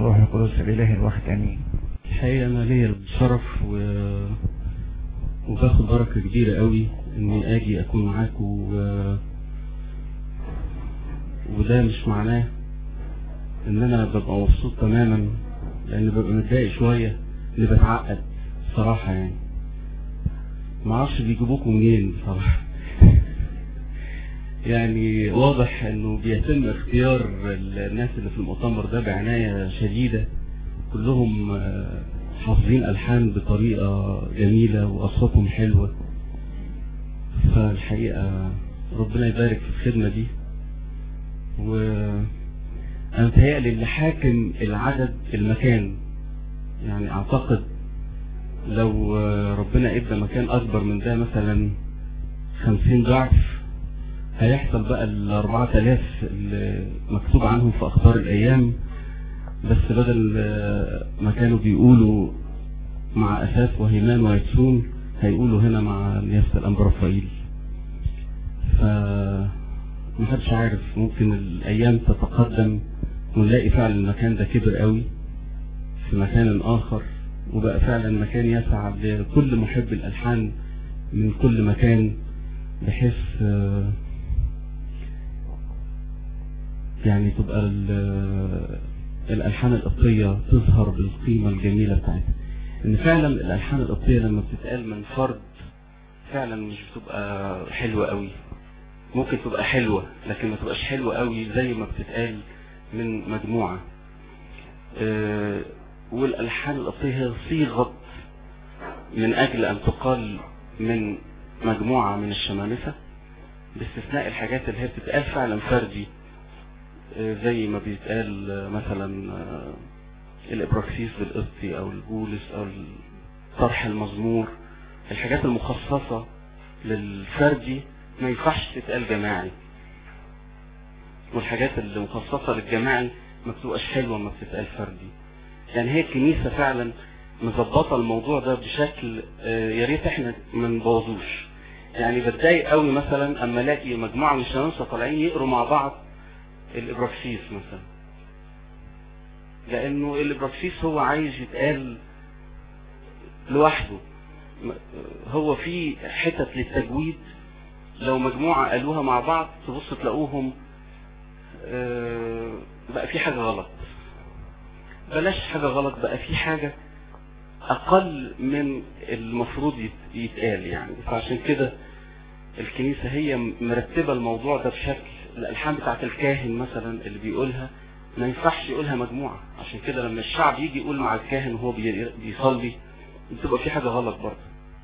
والروح القدس الإله الواحد آمين الحقيقة أنا ليا الشرف و... وباخد بركة كبيرة قوي إني أجي أكون معاكم و... وده مش معناه إن أنا ببقى مبسوط تماما لأن ببقى متضايق شوية إني بتعقد صراحة يعني معرفش بيجيبوكم منين بصراحة يعني واضح انه بيتم اختيار الناس اللي في المؤتمر ده بعناية شديدة كلهم آه، حافظين الحان بطريقة جميلة واصواتهم حلوة فالحقيقة ربنا يبارك في الخدمة دي و انا متهيألي اللي حاكم العدد المكان يعني اعتقد لو آه، ربنا ادى مكان اكبر من ده مثلا خمسين ضعف هيحصل بقى ال 4000 اللي مكتوب عنهم في اخبار الايام بس بدل آه، ما كانوا بيقولوا مع اساس وهيمان ويتسون هيقولوا هنا مع نيافة الانبا رفائيل ف محدش عارف ممكن الايام تتقدم ونلاقي فعلا المكان ده كبر قوي في مكان اخر وبقى فعلا مكان يسع لكل محب الالحان من كل مكان بحيث آه، يعني تبقى ال- الالحان القبطيه تظهر بالقيمه الجميله بتاعتها ان فعلا الالحان القبطيه لما بتتقال من فرد فعلا مش بتبقى حلوه قوي ممكن تبقى حلوه لكن ما تبقاش حلوه قوي زي ما بتتقال من مجموعه آه، والالحان القبطيه هي صيغه من اجل ان تقال من مجموعه من الشمامسه باستثناء الحاجات اللي هي بتتقال فعلا فردي آه، زي ما بيتقال آه، مثلا آه، الابراكسيس بالقبطي او الجولس او طرح المزمور الحاجات المخصصة للفردي ما ينفعش تتقال جماعي والحاجات اللي مخصصة للجماعي ما بتبقاش حلوة ما بتتقال فردي يعني هي الكنيسة فعلا مظبطة الموضوع ده بشكل آه، يا ريت احنا ما نبوظوش يعني بتضايق قوي مثلا اما الاقي مجموعة من الشمامسة طالعين يقروا مع بعض الابراكسيس مثلا لانه الابراكسيس هو عايز يتقال لوحده م- هو في حتت للتجويد لو مجموعة قالوها مع بعض تبص تلاقوهم آه، بقى في حاجة غلط بلاش حاجة غلط بقى في حاجة أقل من المفروض يت- يتقال يعني فعشان كده الكنيسة هي مرتبة الموضوع ده بشكل الألحان بتاعت الكاهن مثلا اللي بيقولها ما ينفعش يقولها مجموعة عشان كده لما الشعب يجي يقول مع الكاهن وهو بي- بيصلي بتبقى في حاجة غلط برضه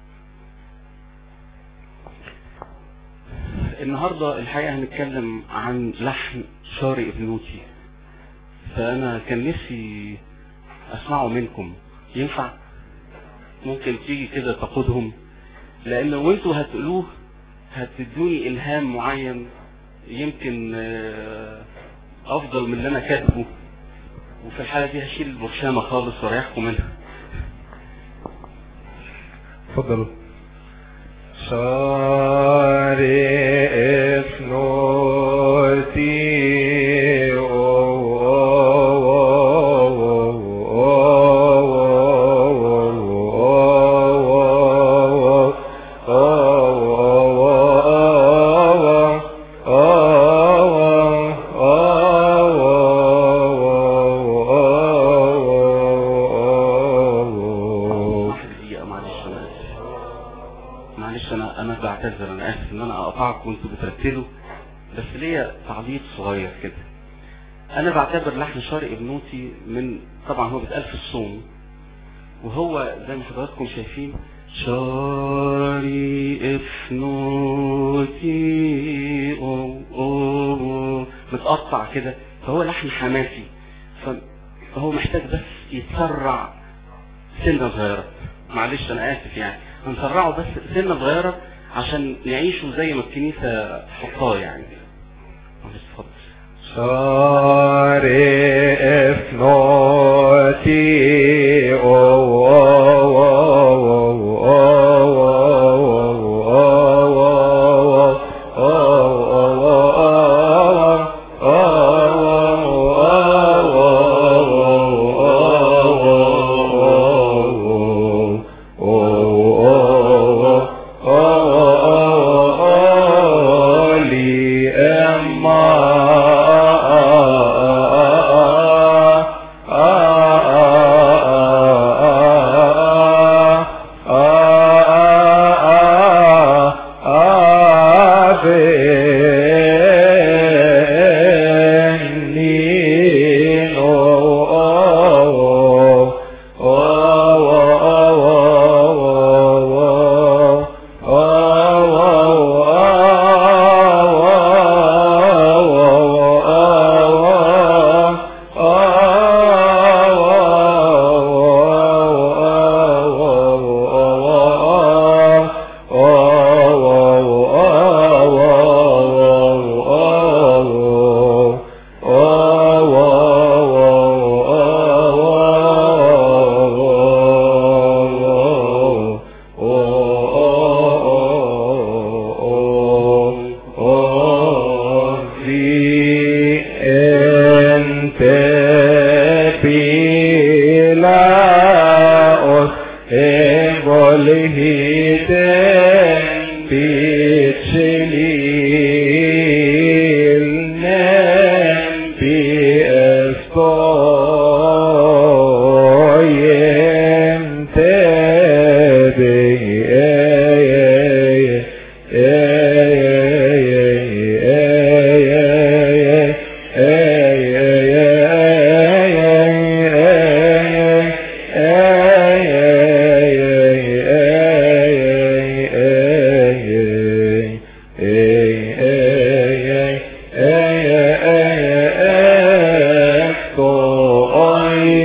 النهاردة الحقيقة هنتكلم عن لحن شاري ابنوتي فأنا كان نفسي أسمعه منكم ينفع ممكن تيجي كده تقودهم لأن وانتوا هتقولوه هتدوني إلهام معين يمكن آه، أفضل من اللي أنا كاتبه وفي الحالة دي هشيل البرشامة خالص واريحكم منها اتفضلوا صارف نوتي واحد دقيقة معلش أنا آسف معلش أنا أنا بعتذر أنا آسف إن أنا أقطعكم وأنتوا بترتلوا بس ليا تعليق صغير كده أنا بعتبر لحن شرق ابنوتي من طبعا هو بيتقال في الصوم وهو زي ما حضراتكم شايفين شاري افنوتي أو أو متقطع كده فهو لحن حماسي فهو محتاج بس يتسرع سنة صغيرة معلش انا اسف يعني هنسرعه بس سنة صغيرة عشان نعيشه زي ما الكنيسة حطاه يعني معلش اتفضل صارف نوتي Oh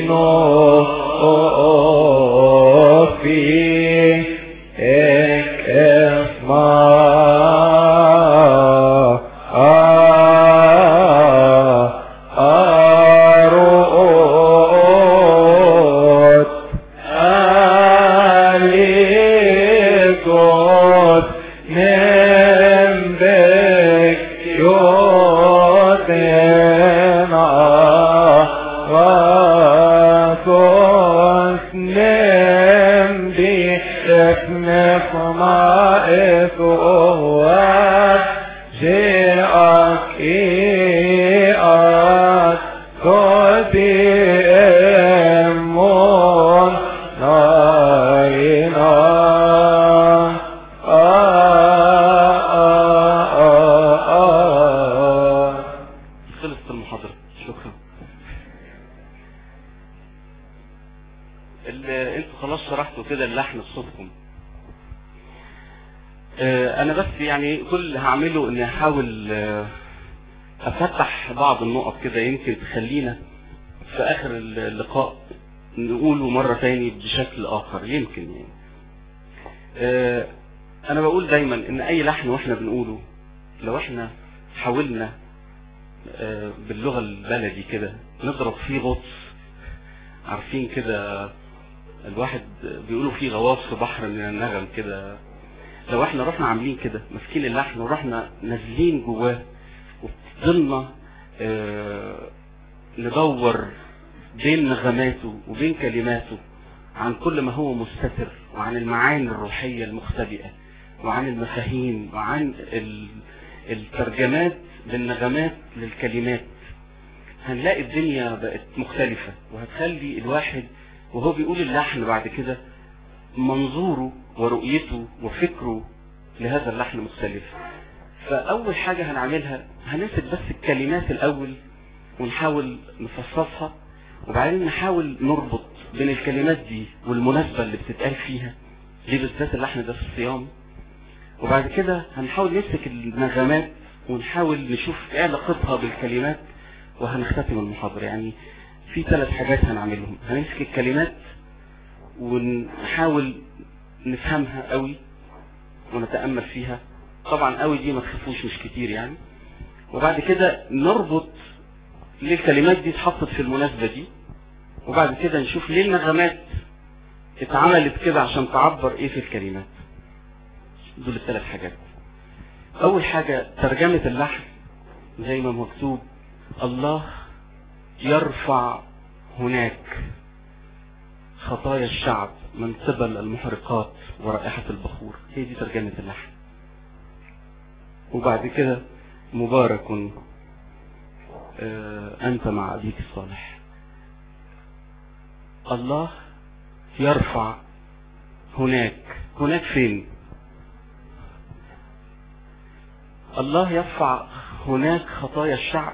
في ek اسمع أروت أليكوت نمبك يوتنا وكوت نمدي اسمك ما إثوات جاءك إيات كودي أمون ناينا خلصت المحاضرة شكرا ال- انتوا خلاص شرحتوا كده اللحن بصوتكم آه، انا بس يعني كل اللي هعمله اني احاول آه، افتح بعض النقط كده يمكن تخلينا في اخر اللقاء نقوله مرة تاني بشكل اخر يمكن يعني آه، انا بقول دايما ان اي لحن واحنا بنقوله لو احنا حاولنا آه، باللغة البلدي كده نضرب فيه غطس عارفين كده الواحد بيقولوا فيه غواص في بحر من النغم كده لو احنا رحنا عاملين كده ماسكين اللحن ورحنا نازلين جواه وفضلنا آه، ندور بين نغماته وبين كلماته عن كل ما هو مستتر وعن المعاني الروحية المختبئة وعن المفاهيم وعن ال- الترجمات بالنغمات للكلمات هنلاقي الدنيا بقت مختلفة وهتخلي الواحد وهو بيقول اللحن بعد كده منظوره ورؤيته وفكره لهذا اللحن مختلف فأول حاجة هنعملها هنمسك بس الكلمات الأول ونحاول نفصصها وبعدين نحاول نربط بين الكلمات دي والمناسبة اللي بتتقال فيها دي بالذات اللحن ده في الصيام وبعد كده هنحاول نمسك النغمات ونحاول نشوف ايه علاقتها بالكلمات وهنختتم المحاضرة يعني في ثلاث حاجات هنعملهم هنمسك الكلمات ونحاول نفهمها قوي ونتأمل فيها طبعا قوي دي ما تخافوش مش كتير يعني وبعد كده نربط ليه الكلمات دي اتحطت في المناسبة دي وبعد كده نشوف ليه النغمات اتعملت كده عشان تعبر ايه في الكلمات دول الثلاث حاجات اول حاجة ترجمة اللحن زي ما مكتوب الله يرفع هناك خطايا الشعب من قبل المحرقات ورائحة البخور هي دي ترجمة اللحن وبعد كده مبارك آه، أنت مع أبيك الصالح الله يرفع هناك هناك فين الله يرفع هناك خطايا الشعب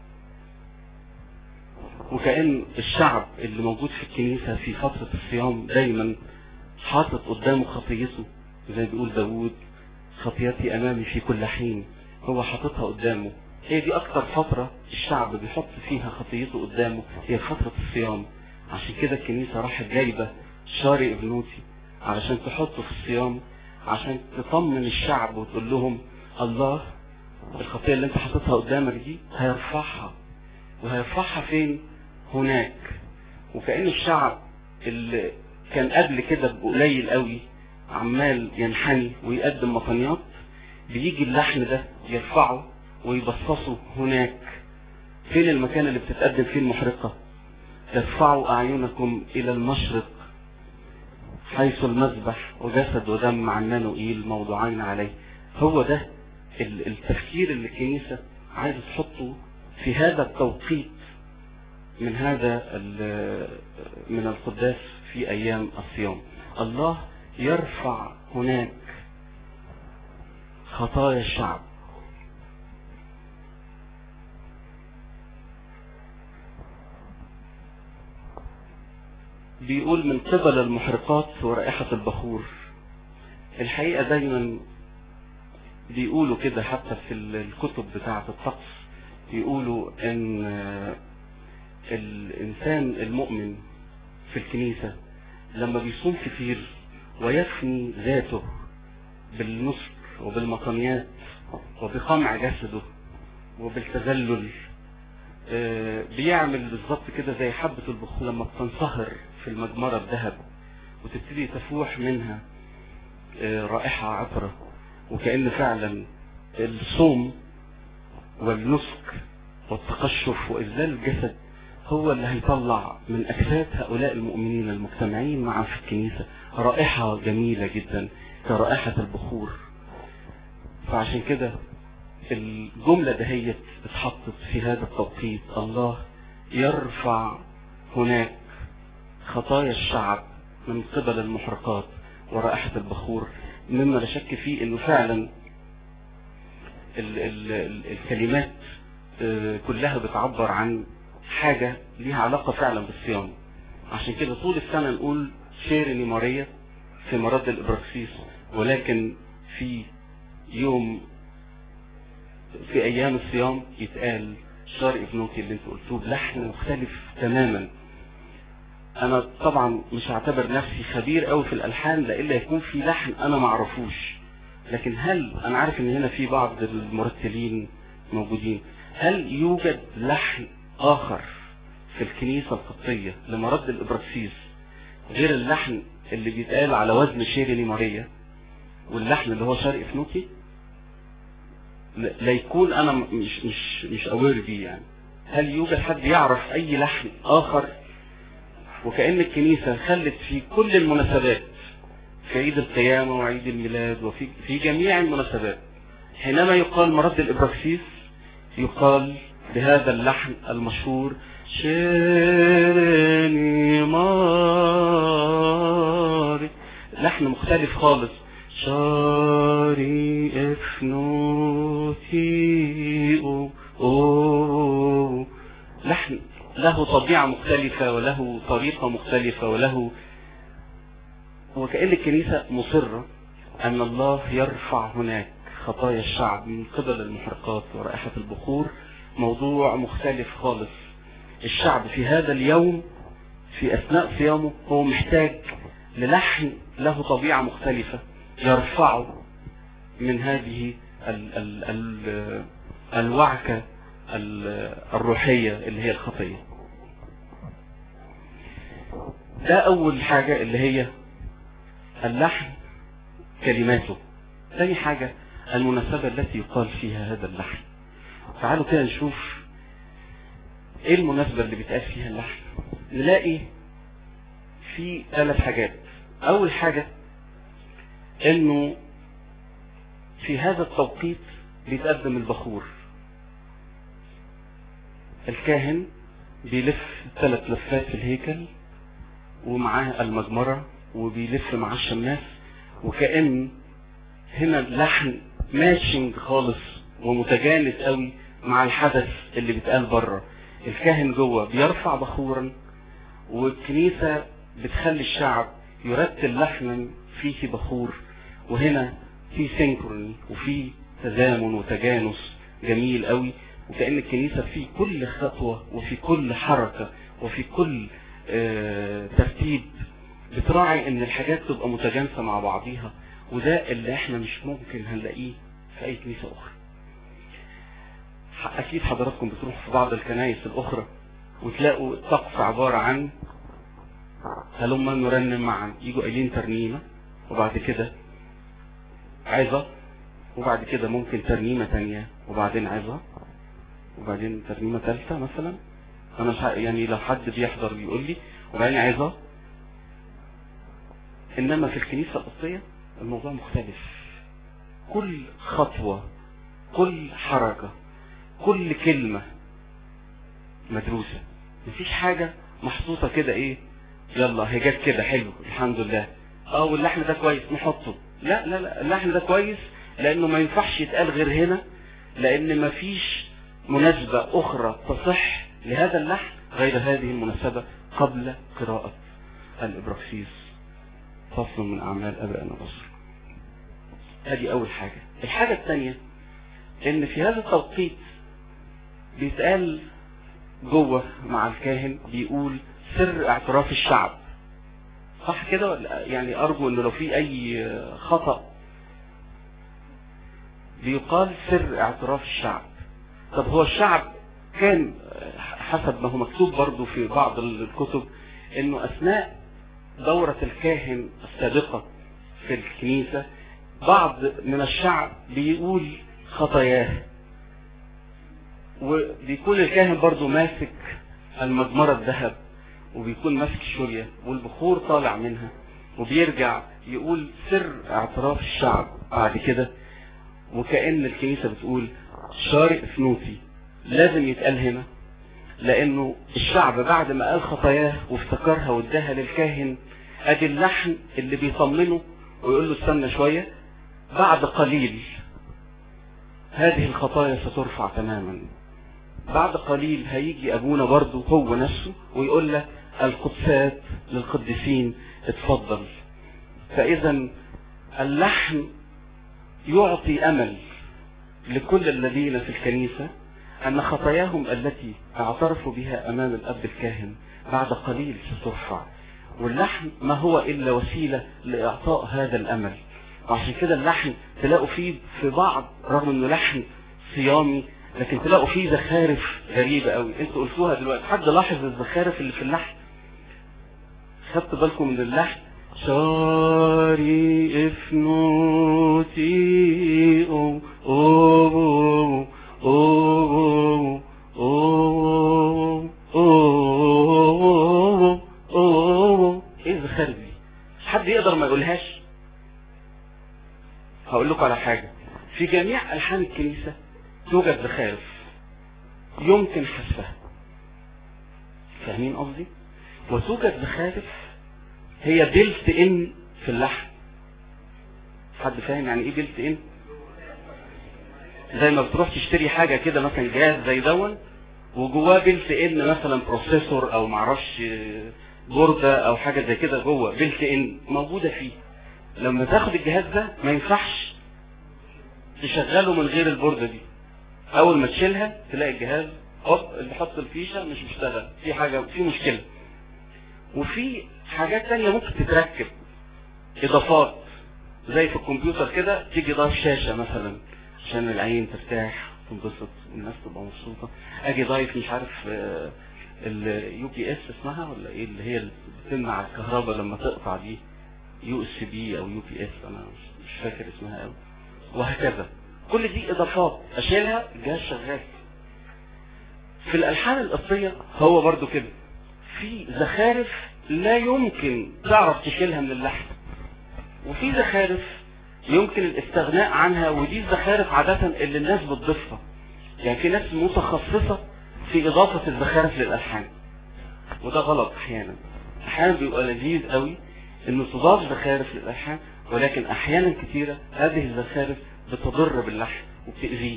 وكأن الشعب اللي موجود في الكنيسة في فترة الصيام دايما حاطط قدامه خطيته زي ما بيقول داوود خطيتي أمامي في كل حين هو حاططها قدامه هي دي أكتر فترة الشعب بيحط فيها خطيته قدامه هي فترة الصيام عشان كده الكنيسة راحت جايبة شاري ابنوتي علشان تحطه في الصيام عشان تطمن الشعب وتقول لهم الله الخطية اللي انت حاططها قدامك دي هيرفعها وهيرفعها فين هناك وكأن الشعب اللي كان قبل كده قليل قوي عمال ينحني ويقدم مطنيات بيجي اللحن ده يرفعه ويبصصه هناك فين المكان اللي بتتقدم فيه المحرقة ترفعوا أعينكم إلى المشرق حيث المذبح وجسد ودم عمانوئيل موضوعين عليه هو ده ال- التفكير اللي الكنيسة عايزة تحطه في هذا التوقيت من هذا ال- من القداس في أيام الصيام الله يرفع هناك خطايا الشعب بيقول من قبل المحرقات ورائحة البخور الحقيقة دايما بيقولوا كده حتى في الكتب بتاعة الطقس يقولوا ان الإنسان المؤمن في الكنيسة لما بيصوم كتير ويفني ذاته بالنصر وبالمقاميات وبقمع جسده وبالتذلل آه، بيعمل بالظبط كده زي حبة البخور لما بتنصهر في المجمرة الذهب وتبتدي تفوح منها آه، رائحة عطرة وكأن فعلا الصوم والنسك والتقشف وإذلال الجسد هو اللي هيطلع من أجساد هؤلاء المؤمنين المجتمعين معا في الكنيسة رائحة جميلة جدا كرائحة البخور فعشان كده الجملة دهيت اتحطت في هذا التوقيت الله يرفع هناك خطايا الشعب من قبل المحرقات ورائحة البخور مما لا شك فيه انه فعلا ال ال ال الكلمات آه، كلها بتعبر عن حاجة ليها علاقة فعلا بالصيام عشان كده طول السنة نقول شيرني ماريا في مرض الإبراكسيس ولكن في يوم في أيام الصيام يتقال شار ابنوتي اللي انتوا قلتوه بلحن مختلف تماما انا طبعا مش هعتبر نفسي خبير قوي في الالحان لإلا يكون في لحن انا معرفوش لكن هل انا عارف ان هنا في بعض المرتلين موجودين هل يوجد لحن اخر في الكنيسة القبطية لمرض الابراكسيس غير اللحن اللي بيتقال على وزن شيريني ماريا واللحن اللي هو شرق فنوكي لا لا يكون انا م- مش مش مش اوير بيه يعني هل يوجد حد يعرف اي لحن اخر وكأن الكنيسة خلت في كل المناسبات في عيد القيامة وعيد الميلاد وفي في جميع المناسبات حينما يقال مرض الإبراكسيس يقال بهذا اللحن المشهور شيرني ماري لحن مختلف خالص شاري افنوتي او أو لحن له طبيعة مختلفة وله طريقة مختلفة وله وكأن الكنيسة مصرة أن الله يرفع هناك خطايا الشعب من قبل المحرقات ورائحة البخور موضوع مختلف خالص الشعب في هذا اليوم في أثناء صيامه هو محتاج للحن له طبيعة مختلفة يرفعه من هذه ال ال ال الوعكة ال- الروحية اللي هي الخطية ده أول حاجة اللي هي اللحن كلماته ثاني حاجة المناسبة التي يقال فيها هذا اللحن تعالوا كده نشوف ايه المناسبة اللي بيتقال فيها اللحن نلاقي في ثلاث حاجات اول حاجة انه في هذا التوقيت بيتقدم البخور الكاهن بيلف ثلاث لفات في الهيكل ومعاه المجمرة وبيلف معاه الشماس وكأن هنا اللحن ماشنج خالص ومتجانس قوي مع الحدث اللي بيتقال بره الكاهن جوه بيرفع بخورا والكنيسة بتخلي الشعب يرتل لحنا فيه بخور وهنا في سينكروني وفي تزامن وتجانس جميل قوي وكأن الكنيسة في كل خطوة وفي كل حركة وفي كل آه، ترتيب بتراعي ان الحاجات تبقى متجانسة مع بعضيها وده اللي احنا مش ممكن هنلاقيه في اي كنيسة اخرى ح- اكيد حضراتكم بتروحوا في بعض الكنائس الاخرى وتلاقوا الطقس عبارة عن هلما نرنم معا يجوا قايلين ترنيمة وبعد كده عظة وبعد كده ممكن ترنيمة تانية وبعدين عظة وبعدين ترنيمة ثالثة مثلا انا مش ع- يعني لو حد بيحضر بيقول لي وبعدين عظة انما في الكنيسة القبطية الموضوع مختلف كل خطوة كل حركة كل كلمة مدروسة مفيش حاجة محطوطة كده ايه يلا هي جت كده حلو الحمد لله اه واللحن ده كويس نحطه لا لا لا اللحن ده كويس لانه ما ينفعش يتقال غير هنا لان مفيش مناسبة اخرى تصح لهذا اللحن غير هذه المناسبة قبل قراءة الابراكسيس فصل من اعمال ابائنا الرسل هذه اول حاجة الحاجة الثانية ان في هذا التوقيت بيتقال جوه مع الكاهن بيقول سر اعتراف الشعب صح كده ولا يعني ارجو انه لو في اي خطأ بيقال سر اعتراف الشعب طب هو الشعب كان حسب ما هو مكتوب برضو في بعض الكتب انه اثناء دورة الكاهن السابقة في الكنيسة بعض من الشعب بيقول خطاياه وبيكون الكاهن برضو ماسك المجمرة الذهب وبيكون ماسك شورية والبخور طالع منها وبيرجع يقول سر اعتراف الشعب بعد كده وكأن الكنيسة بتقول شارق فنوتي لازم يتقال هنا لانه الشعب بعد ما قال خطاياه وافتكرها واداها للكاهن ادي اللحن اللي بيطمنه ويقول له استنى شوية بعد قليل هذه الخطايا سترفع تماما بعد قليل هيجي ابونا برضه هو نفسه ويقول لك القدسات للقديسين اتفضل فاذا اللحن يعطي امل لكل الذين في الكنيسة ان خطاياهم التي اعترفوا بها امام الاب الكاهن بعد قليل سترفع واللحن ما هو الا وسيلة لاعطاء هذا الامل وعشان كده اللحن تلاقوا فيه في بعض رغم انه لحن صيامي لكن تلاقوا فيه زخارف غريبة قوي انتوا قلتوها دلوقتي حد لاحظ الزخارف اللي في اللحن خدت بالكم من اللحن شاري افنوتي او او او او او او ايه الزخارف دي حد يقدر ما يقولهاش هقول لكم على حاجة في جميع ألحان الكنيسة توجد زخارف يمكن حذفها فاهمين قصدي وتوجد زخارف هي بيلت ان في اللحن حد فاهم يعني ايه بيلت ان زي ما بتروح تشتري حاجة كده مثلا جهاز زي دون وجواه بيلت ان مثلا بروسيسور او معرفش بوردة او حاجة زي كده جوه بيلت ان موجودة فيه لما تاخد الجهاز ده ما ينفعش تشغله من غير البوردة دي اول ما تشيلها تلاقي الجهاز هوب اللي حط الفيشة مش بيشتغل في حاجة في مشكلة وفي حاجات تانية ممكن تتركب اضافات زي في الكمبيوتر كده تيجي ضايف شاشة مثلا عشان العين ترتاح تنبسط والناس تبقى مبسوطة اجي ضايف مش عارف اليو بي اس اسمها ولا ايه اللي هي اللي بتمنع الكهرباء لما تقطع دي يو اس بي او يو بي اس انا مش, مش فاكر اسمها قوي وهكذا كل دي اضافات اشيلها الجهاز شغال في الالحان القصية هو برضو كده في زخارف لا يمكن تعرف تشيلها من اللحن وفي زخارف يمكن الاستغناء عنها ودي الزخارف عادة اللي الناس بتضيفها يعني في ناس متخصصة في اضافة الزخارف للالحان وده غلط احيانا احيانا بيبقى لذيذ قوي انه تضاف زخارف للالحان ولكن احيانا كثيرة هذه الزخارف بتضر باللحن وبتأذيه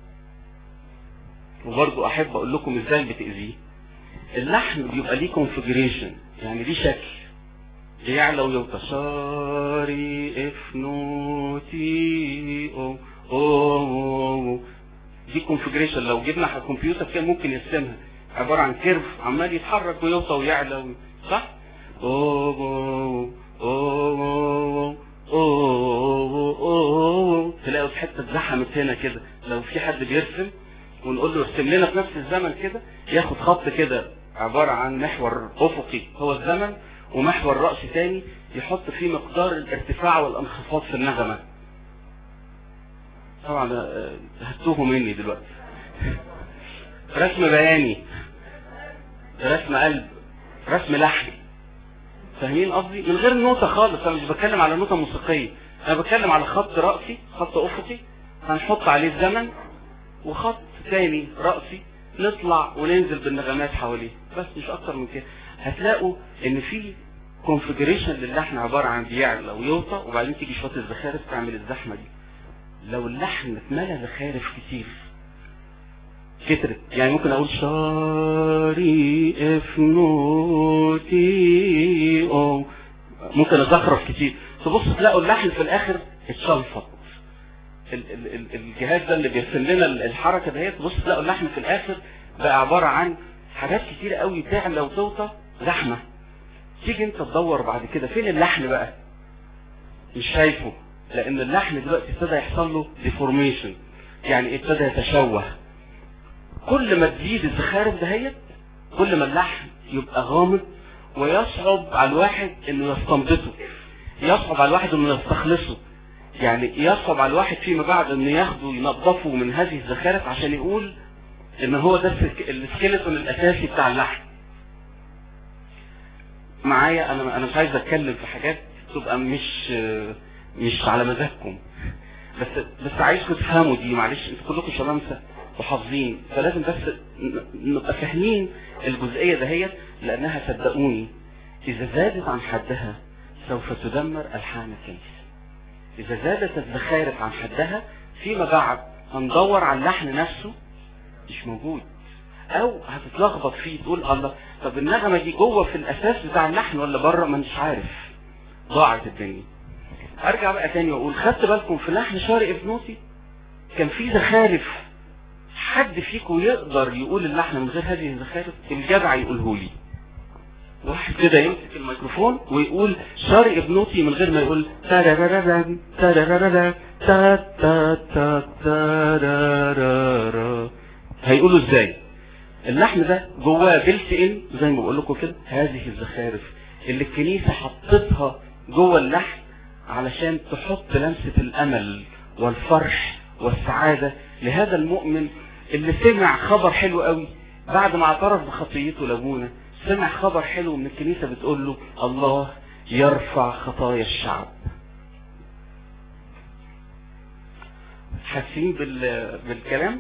وبرضو احب اقول لكم ازاي بتأذيه اللحن بيبقى ليه كونفجريشن يعني ليه شكل يعلى ويوطى شاري افنوتي او او دي كونفجريشن لو جبنا على الكمبيوتر كان ممكن يرسمها عبارة عن كيرف عمال يتحرك ويوطى ويعلى و... صح؟ أو أو أو أو أو تلاقوا في حتة اتزحمت هنا كده لو في حد بيرسم ونقول له ارسم لنا في نفس الزمن كده ياخد خط كده عبارة عن محور افقي هو الزمن ومحور رأسي تاني يحط فيه مقدار الارتفاع والانخفاض في النغمة طبعا هتوه مني دلوقتي رسم بياني رسم قلب رسم لحن فاهمين قصدي من غير نوتة خالص انا مش بتكلم على نوتة موسيقية انا بتكلم على خط رأسي خط افقي هنحط عليه الزمن وخط تاني رأسي نطلع وننزل بالنغمات حواليه بس مش اكتر من كده هتلاقوا ان في كونفجريشن للحن عبارة عن بيعلى ويوطى وبعدين تيجي شوية الزخارف تعمل الزحمة دي لو اللحن اتملى زخارف كتير كترت يعني ممكن اقول شاري افنوتي او ممكن ازخرف كتير تبص تلاقوا اللحن في الاخر اتشلفط ال- ال- ال- الجهاز ده اللي بيرسم لنا الحركة دهيت تبص تلاقوا اللحن في الاخر بقى عبارة عن حاجات كتيرة قوي تعلى وتوطى لحمة تيجي انت تدور بعد كده فين اللحن بقى مش شايفه لان اللحن دلوقتي ابتدى يحصل له ديفورميشن يعني ابتدى يتشوه كل ما تزيد الزخارف دهيت كل ما اللحن يبقى غامض ويصعب على الواحد انه يستنبطه يصعب على الواحد انه يستخلصه يعني يصعب على الواحد فيما بعد انه ياخده ينظفه من هذه الزخارف عشان يقول ان هو ده السك- السكيلتون الاساسي بتاع اللحن معايا انا انا مش عايز اتكلم في حاجات تبقى مش مش على مزاجكم بس بس عايزكم تفهموا دي معلش انتوا كلكم شمامسه وحافظين فلازم بس ن- نبقى فاهمين الجزئيه دهيت لانها صدقوني اذا زادت عن حدها سوف تدمر الحان الكنيسه اذا زادت الزخارف عن حدها فيما بعد هندور على اللحن نفسه مش موجود او هتتلخبط فيه تقول الله طب النغمه دي جوه في الاساس بتاع اللحن ولا بره ما مش عارف ضاعت الدنيا ارجع بقى تاني واقول خدت بالكم في لحن شارق ابنوتي كان في زخارف حد فيكم يقدر يقول اللحن من غير هذه الزخارف الجدع يقوله لي واحد كده يمسك الميكروفون ويقول شارق ابنوتي من غير ما يقول تاراراران تاراراران تا تا تا تارارارا هيقولوا ازاي اللحن ده جواه بلت ان زي ما بقول لكم كده هذه الزخارف اللي الكنيسه حطتها جوه اللحن علشان تحط لمسه الامل والفرح والسعاده لهذا المؤمن اللي سمع خبر حلو قوي بعد ما اعترف بخطيته لابونا سمع خبر حلو من الكنيسه بتقول له الله يرفع خطايا الشعب حاسين بال... بالكلام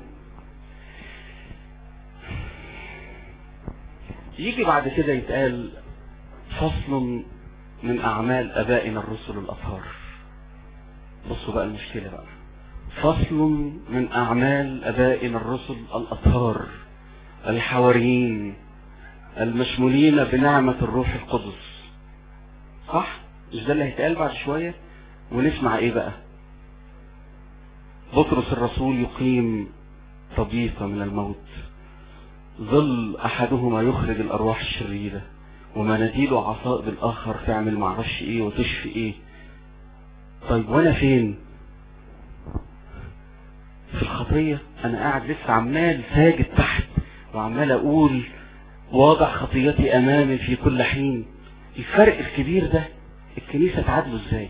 يجي بعد كده يتقال فصل من أعمال أبائنا الرسل الأطهار بصوا بقى المشكلة بقى فصل من أعمال أبائنا الرسل الأطهار الحواريين المشمولين بنعمة الروح القدس صح؟ مش ده اللي هيتقال بعد شوية ونسمع ايه بقى بطرس الرسول يقيم طبيخة من الموت ظل احدهما يخرج الارواح الشريرة ومناديله عصاء بالاخر تعمل معرفش ايه وتشفي ايه طيب وانا فين في الخطية انا قاعد لسه عمال ساجد تحت وعمال اقول واضع خطيتي امامي في كل حين الفرق الكبير ده الكنيسة تعادله ازاي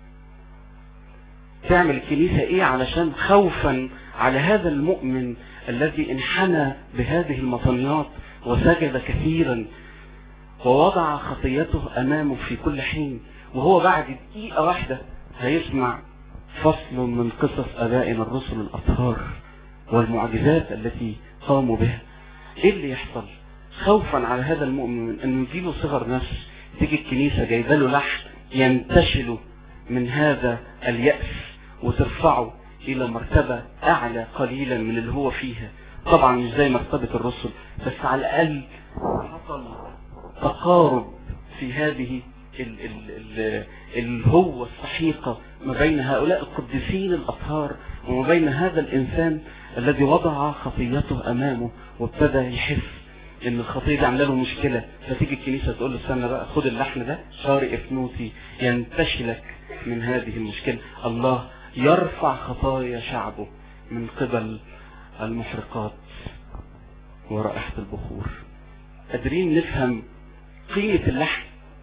تعمل الكنيسة ايه علشان خوفا على هذا المؤمن الذي انحنى بهذه المطنيات وسجد كثيرا ووضع خطيته امامه في كل حين وهو بعد دقيقة واحدة هيسمع فصل من قصص ابائنا الرسل الاطهار والمعجزات التي قاموا بها ايه اللي يحصل خوفا على هذا المؤمن انه يجيله صغر نفس تيجي الكنيسة جايبه له لحن ينتشل من هذا اليأس وترفعه الى مرتبة اعلى قليلا من اللي هو فيها طبعا مش زي مرتبة الرسل بس على الاقل حصل تقارب في هذه ال ال ال الهوة السحيقة ما بين هؤلاء القديسين الأطهار وما بين هذا الإنسان الذي وضع خطيته أمامه وابتدى يحس ان الخطيه دي عامله له مشكله فتيجي الكنيسه تقول له استنى بقى خد اللحن ده شارق افنوتي ينتشلك من هذه المشكله الله يرفع خطايا شعبه من قبل المحرقات ورائحه البخور قادرين نفهم قيمه اللحن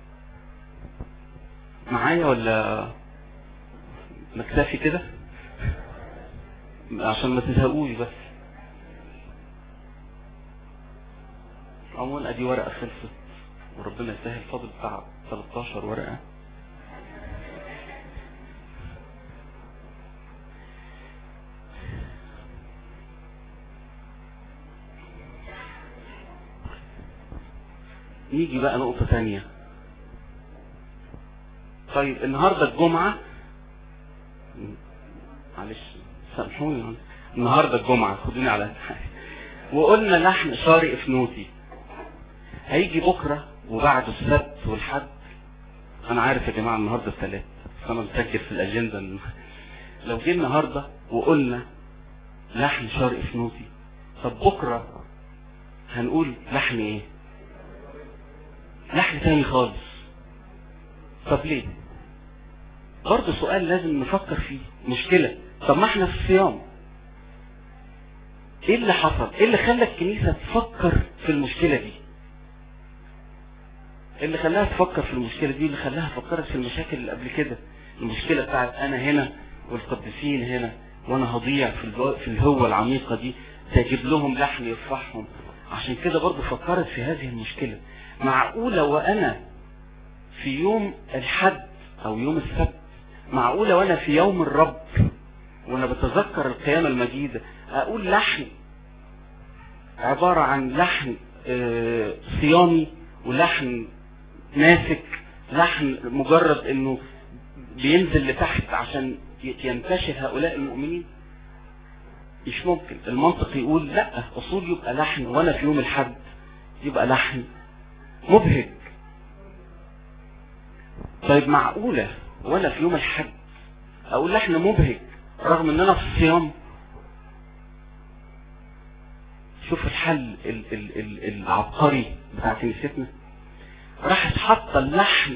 معايا ولا نكتفي كده عشان ما تزهقوش بس عموما ادي ورقة خلصت وربنا يسهل فاضل بتاع 13 ورقة نيجي بقى نقطة تانية طيب النهاردة الجمعة معلش سامحوني النهاردة الجمعة خدوني على وقلنا لحن شارق فنوتي هيجي بكرة وبعد السبت والحد انا عارف يا جماعة النهاردة الثلاث بس انا مسجل في الاجندة إن لو جه النهاردة وقلنا لحن شارق فنوتي طب بكرة هنقول لحن ايه لحن تاني خالص طب ليه برضه سؤال لازم نفكر فيه مشكلة طب ما احنا في الصيام ايه اللي حصل ايه اللي خلى الكنيسة تفكر في المشكلة دي إيه اللي خلاها تفكر في المشكلة دي اللي خلاها فكرت في المشاكل اللي قبل كده المشكلة بتاعت انا هنا والقديسين هنا وانا هضيع في الجو... في الهوة العميقة دي تجيب لهم لحن يفرحهم عشان كده برضه فكرت في هذه المشكلة معقولة وانا في يوم الحد او يوم السبت معقولة وانا في يوم الرب وانا بتذكر القيامة المجيدة اقول لحن عبارة عن لحن آه، صيامي ولحن ماسك لحن مجرد انه بينزل لتحت عشان ي- ينتشر هؤلاء المؤمنين مش ممكن المنطق يقول لا اصول يبقى لحن وانا في يوم الحد يبقى لحن مبهج طيب معقولة وانا في يوم الحد اقول لحن مبهج رغم ان انا في الصيام شوف الحل ال ال ال العبقري بتاع كنيستنا راحت حاطه اللحن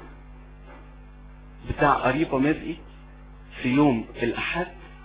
بتاع قريبه مرئي في يوم الاحد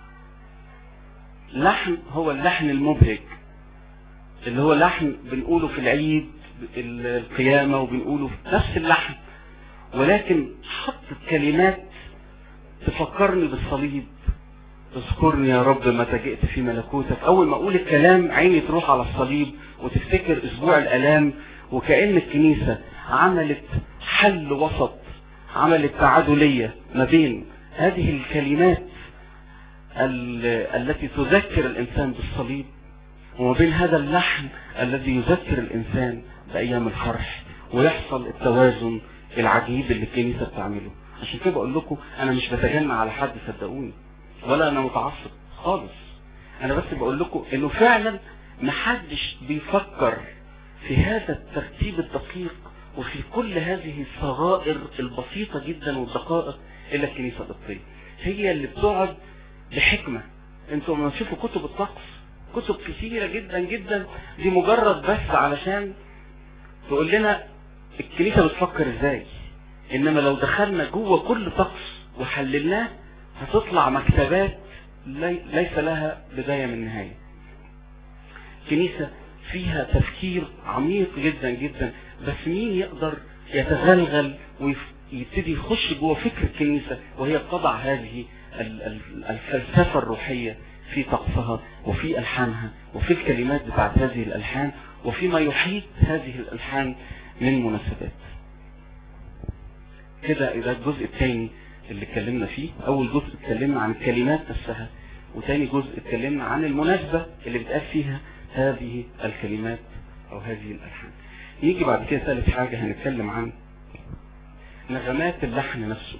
لحن هو اللحن المبهج اللي هو لحن بنقوله في العيد ال- القيامة وبنقوله في نفس اللحن ولكن حطت كلمات تفكرني بالصليب اذكرني يا رب متى جئت في ملكوتك اول ما اقول الكلام عيني تروح على الصليب وتفتكر اسبوع الالام وكأن الكنيسة عملت حل وسط عملت تعادلية ما بين هذه الكلمات ال- التي تذكر الانسان بالصليب وما بين هذا اللحن الذي يذكر الانسان بايام الفرح ويحصل التوازن العجيب اللي الكنيسة بتعمله عشان كده بقول لكم انا مش بتجنى على حد صدقوني ولا انا متعصب خالص انا بس بقول لكم انه فعلا محدش بيفكر في هذا الترتيب الدقيق وفي كل هذه الصغائر البسيطة جدا والدقائق الا الكنيسة القبطية هي اللي بتقعد بحكمة انتوا لما تشوفوا كتب الطقس كتب كثيرة جدا جدا دي مجرد بس علشان تقول لنا الكنيسة بتفكر ازاي انما لو دخلنا جوه كل طقس وحللناه هتطلع مكتبات لي- ليس لها بداية من نهاية كنيسة فيها تفكير عميق جدا جدا بس مين يقدر يتغلغل ويبتدي يخش جوه فكر الكنيسة وهي بتضع هذه ال- ال- الفلسفة الروحية في طقسها وفي ألحانها وفي الكلمات بتاعت هذه الألحان وفيما يحيط هذه الألحان من مناسبات كده ده الجزء الثاني اللي اتكلمنا فيه اول جزء اتكلمنا عن الكلمات نفسها وتاني جزء اتكلمنا عن المناسبة اللي بتقال فيها هذه الكلمات او هذه الالحان يجي بعد كده ثالث حاجة هنتكلم عن نغمات اللحن نفسه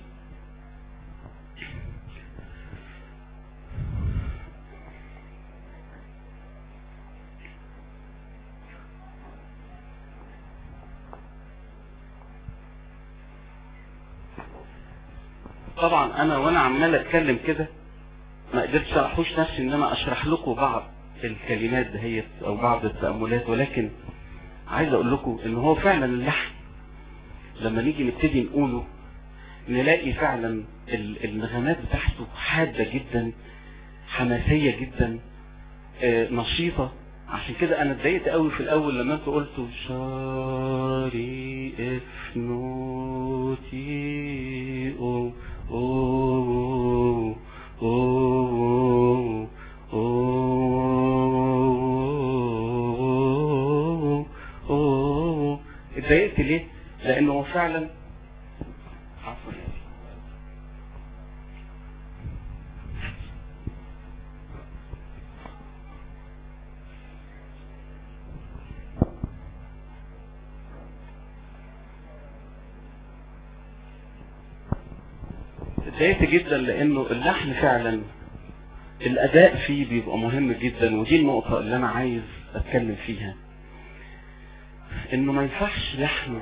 طبعا انا وانا عمال اتكلم كده ما قدرتش احوش نفسي ان انا اشرح لكم بعض الكلمات دهيت او بعض التأملات ولكن عايز اقول لكم ان هو فعلا اللحن لما نيجي نبتدي نقوله نلاقي فعلا ال- النغمات بتاعته حادة جدا حماسية جدا آه، نشيطة عشان كده انا اتضايقت قوي في الاول لما انتوا قلتوا شاري افنوتي او او او او او اتضايقت ليه؟ لانه هو فعلا عفوا يا أخي. اتضايقت جدا لانه اللحن فعلا الاداء فيه بيبقى مهم جدا ودي النقطة اللي انا عايز اتكلم فيها انه ما ينفعش لحن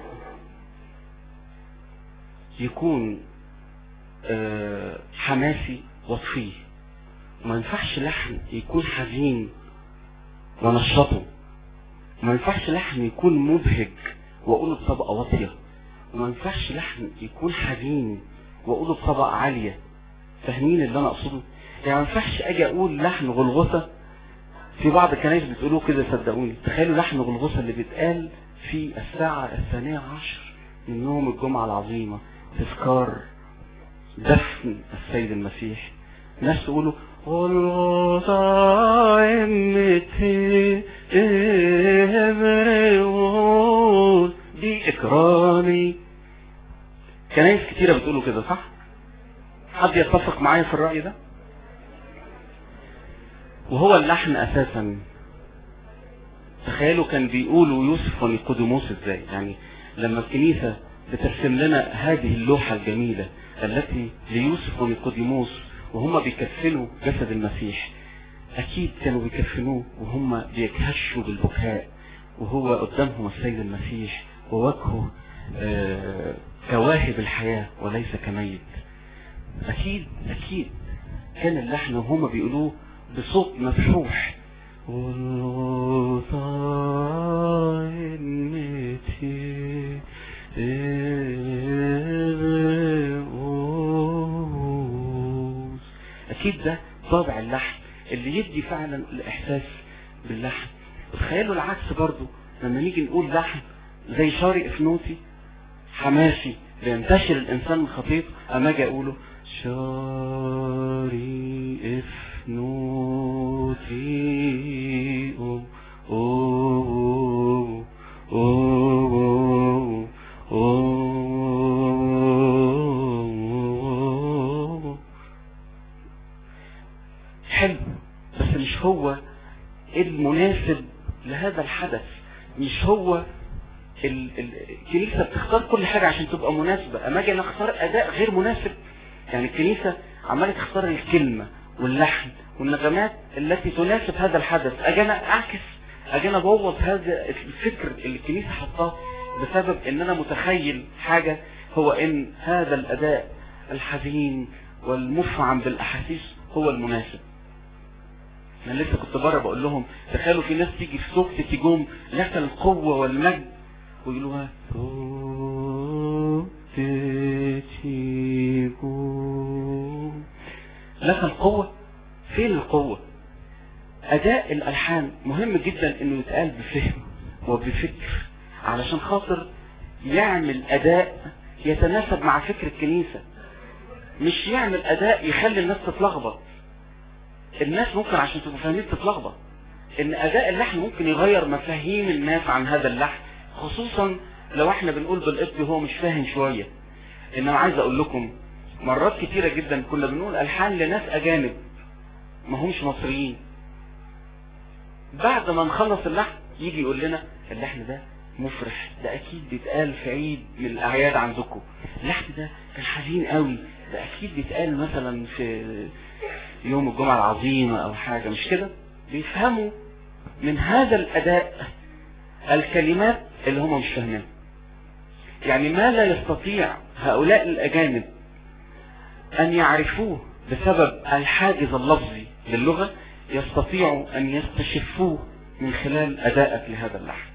يكون آه، حماسي واطفيه ما ينفعش لحن يكون حزين ونشطه ما ينفعش لحن يكون مبهج واقوله بطبقة واطية وما ينفعش لحن يكون حزين واقوله بطبقة عالية فاهمين اللي انا اقصده يعني ما ينفعش اجي اقول لحن غلغوثة في بعض الكنائس بتقولوه كده صدقوني تخيلوا لحن غلغوثة اللي بيتقال في الساعة الثانية عشر من يوم الجمعة العظيمة تذكار دفن السيد المسيح ناس تقولوا غلغوثة امتي ابريون دي اكرامي كنايس كتيرة بتقولوا كده صح حد يتفق معايا في الرأي ده وهو اللحن اساسا تخيلوا كان بيقولوا يوسف ونيقوديموس ازاي يعني لما الكنيسة بترسم لنا هذه اللوحة الجميلة التي ليوسف ونيقوديموس وهم بيكفنوا جسد المسيح اكيد كانوا بيكفنوه وهم بيكهشوا بالبكاء وهو قدامهم السيد المسيح ووجهه آه كواهب الحياة وليس كميت اكيد اكيد كان اللحن وهم بيقولوه بصوت مفحوح اكيد ده طابع اللحن اللي يدي فعلا الاحساس باللحن تخيلوا العكس برضو لما نيجي نقول لحن زي شاري افنوتي حماسي بينتشر الانسان من خطيط اما اجي اقوله شاري افنوتي أو أو أو أو حلو بس مش هو المناسب لهذا الحدث مش هو ال- ال- الكنيسة بتختار كل حاجة عشان تبقى مناسبة اما اجي انا اختار اداء غير مناسب يعني الكنيسة عمالة تختار الكلمة واللحن والنغمات التي تناسب هذا الحدث اجي انا اعكس اجي انا ابوظ هذا الفكر اللي الكنيسة حطاه بسبب ان انا متخيل حاجة هو ان هذا الاداء الحزين والمفعم بالاحاسيس هو المناسب انا لسه كنت بره بقول لهم تخيلوا في ناس تيجي في سوق تيجوم لك القوة والمجد ويقولوها لك القوة فين القوة اداء الالحان مهم جدا انه يتقال بفهم وبفكر علشان خاطر يعمل اداء يتناسب مع فكر الكنيسة مش يعمل اداء يخلي الناس تتلخبط الناس ممكن عشان تبقوا فاهمين تتلخبط ان اداء اللحن ممكن يغير مفاهيم الناس عن هذا اللحن خصوصا لو احنا بنقول بالقبط هو مش فاهم شوية انما عايز اقول لكم مرات كتيرة جدا كنا بنقول الحان لناس اجانب ما همش مصريين بعد ما نخلص اللحن يجي يقول لنا اللحن ده مفرح ده اكيد بيتقال في عيد من الاعياد عندكم اللحن ده كان حزين قوي ده اكيد بيتقال مثلا في يوم الجمعة العظيمة او حاجة مش كده بيفهموا من هذا الاداء الكلمات اللي هم مش فاهمينها يعني ما لا يستطيع هؤلاء الاجانب ان يعرفوه بسبب الحاجز اللفظي للغة يستطيعوا ان يستشفوه من خلال ادائك لهذا اللحن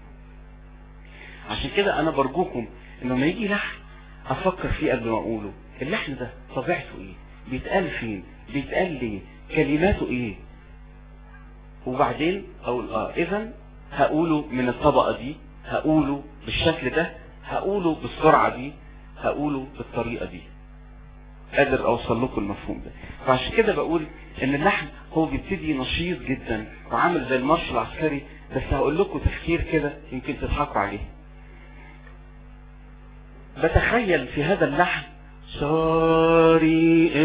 عشان كده انا برجوكم ان لما يجي لحن افكر فيه قبل ما اقوله اللحن ده طبيعته ايه بيتقال فين بيتقال ليه كلماته ايه وبعدين اقول اه اذا هقوله من الطبقة دي هقوله بالشكل ده هقوله بالسرعة دي هقوله بالطريقة دي قادر اوصل لكم المفهوم ده فعشان كده بقول ان اللحن هو بيبتدي نشيط جدا وعامل زي المارش العسكري بس هقول لكم تفكير كده يمكن تضحكوا عليه بتخيل في هذا اللحن ساري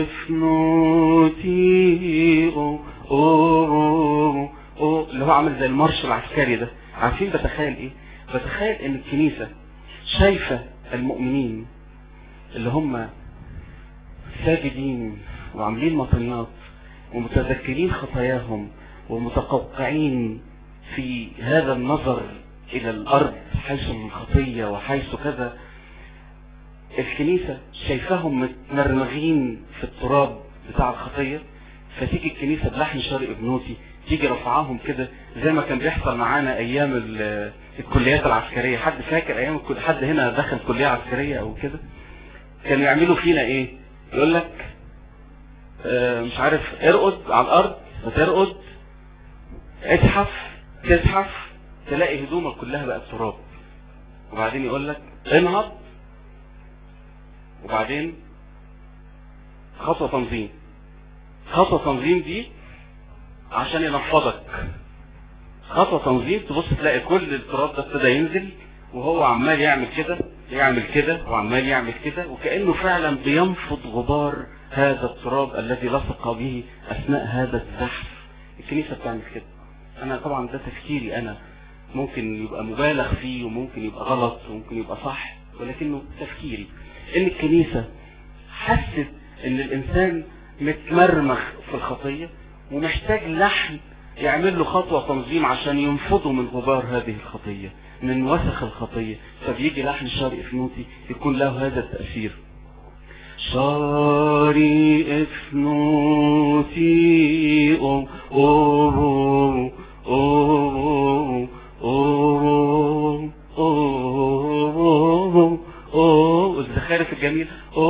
افنوتي او او او اللي هو عامل زي المارش العسكري ده عارفين بتخيل ايه بتخيل ان الكنيسة شايفة المؤمنين اللي هم ساجدين وعاملين مطنيات ومتذكرين خطاياهم ومتقوقعين في هذا النظر الى الارض حيث الخطية وحيث كذا الكنيسة شايفاهم متمرمغين في التراب بتاع الخطية فتيجي الكنيسة بلحن شرق ابنوتي تيجي رفعاهم كده زي ما كان بيحصل معانا ايام ال- الكليات العسكريه حد فاكر ايام الكل... حد هنا دخل كليه عسكريه او كده كانوا يعملوا فينا ايه يقول لك آه، مش عارف ارقد على الارض فترقد ازحف تزحف تلاقي هدومك كلها بقت تراب وبعدين يقول لك انهض وبعدين خطوة تنظيم خطوة تنظيم دي عشان ينفضك خطوة تنظيم تبص تلاقي كل التراب ده ابتدى ينزل وهو عمال يعمل كده يعمل كده وعمال يعمل كده وكأنه فعلا بينفض غبار هذا التراب الذي لصق به أثناء هذا الزحف الكنيسة بتعمل كده أنا طبعا ده تفكيري أنا ممكن يبقى مبالغ فيه وممكن يبقى غلط وممكن يبقى صح ولكنه تفكيري ان الكنيسة حست ان الانسان متمرمخ في الخطية ومحتاج لحن يعمل له خطوة تنظيم عشان ينفضه من غبار هذه الخطية من وسخ الخطية فبيجي لحن شرقي فنوتي يكون له هذا التأثير شاري افنوتي او او او او او او والزخارف الجميل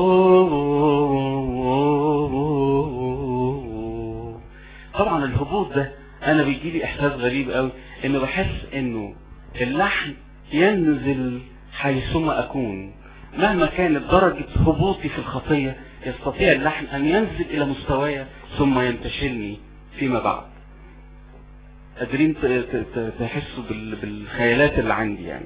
او طبعا الهبوط ده انا بيجي لي احساس غريب قوي انه بحس انه اللحن ينزل حيثما اكون مهما كانت درجة هبوطي في الخطية يستطيع اللحن ان ينزل الى مستواي ثم ينتشلني فيما بعد قادرين ت- ت- ت- تحسوا بال- بالخيالات اللي عندي يعني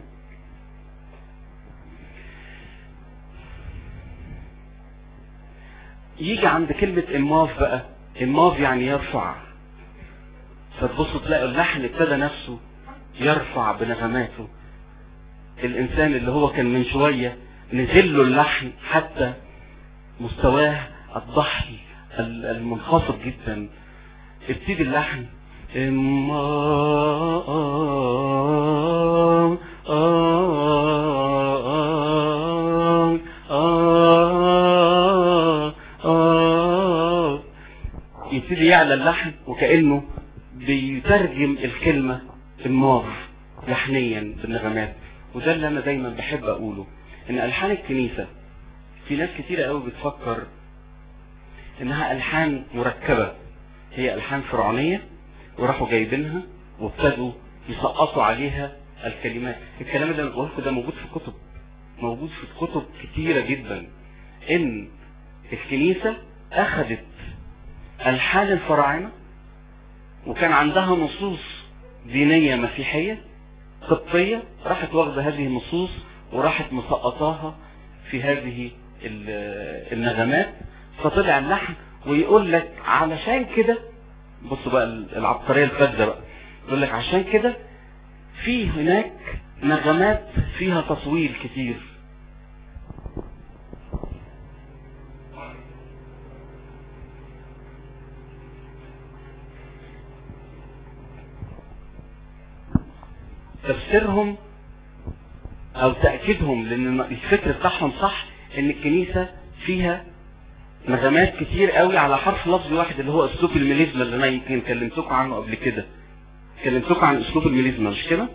يجي عند كلمة إماف بقى إماف يعني يرفع فتبصوا تلاقوا اللحن ابتدى نفسه يرفع بنغماته الإنسان اللي هو كان من شوية نزل له اللحن حتى مستواه الضحي ال- المنخفض جدا ابتدي اللحن إما آه آه آه آه يبتدي يعلى اللحن وكأنه بيترجم الكلمة الماض لحنيا بالنغمات وده اللي انا دايما بحب اقوله ان الحان الكنيسة في ناس كتيرة قوي بتفكر انها الحان مركبة هي الحان فرعونية وراحوا جايبينها وابتدوا يسقطوا عليها الكلمات الكلام اللي انا بقوله ده موجود في كتب موجود في كتب كتيرة جدا ان الكنيسة اخذت الحان الفراعنة وكان عندها نصوص دينية مسيحية قبطية راحت واخدة هذه النصوص وراحت مسقطاها في هذه ال- النغمات فطلع اللحن ويقول لك علشان كده بصوا بقى العبقرية الفذة بقى يقول لك عشان كده في هناك نغمات فيها تصوير كتير تفسيرهم او تأكيدهم لان الفكر بتاعهم صح ان الكنيسة فيها نغمات كتير قوي على حرف لفظي واحد اللي هو اسلوب الميليزما اللي انا يمكن كلمتكم عنه قبل كده كلمتكم عن اسلوب الميليزما مش كده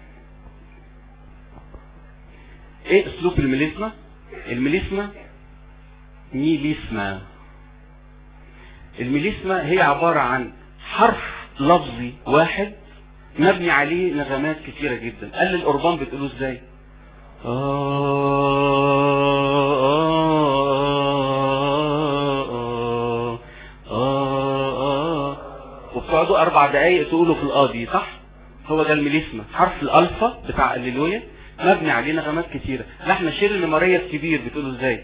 ايه اسلوب الميليزما الميليزما ميليسما الميليسما هي عبارة عن حرف لفظي واحد مبني عليه نغمات كتيرة جدا قال القربان بتقولوا ازاي وبتقعدوا اربع دقايق تقولوا في القاضي صح هو ده الميليسما حرف الالفا بتاع الليلويا مبني عليه نغمات كتيرة لحن شير لماريا الكبير بتقولوا ازاي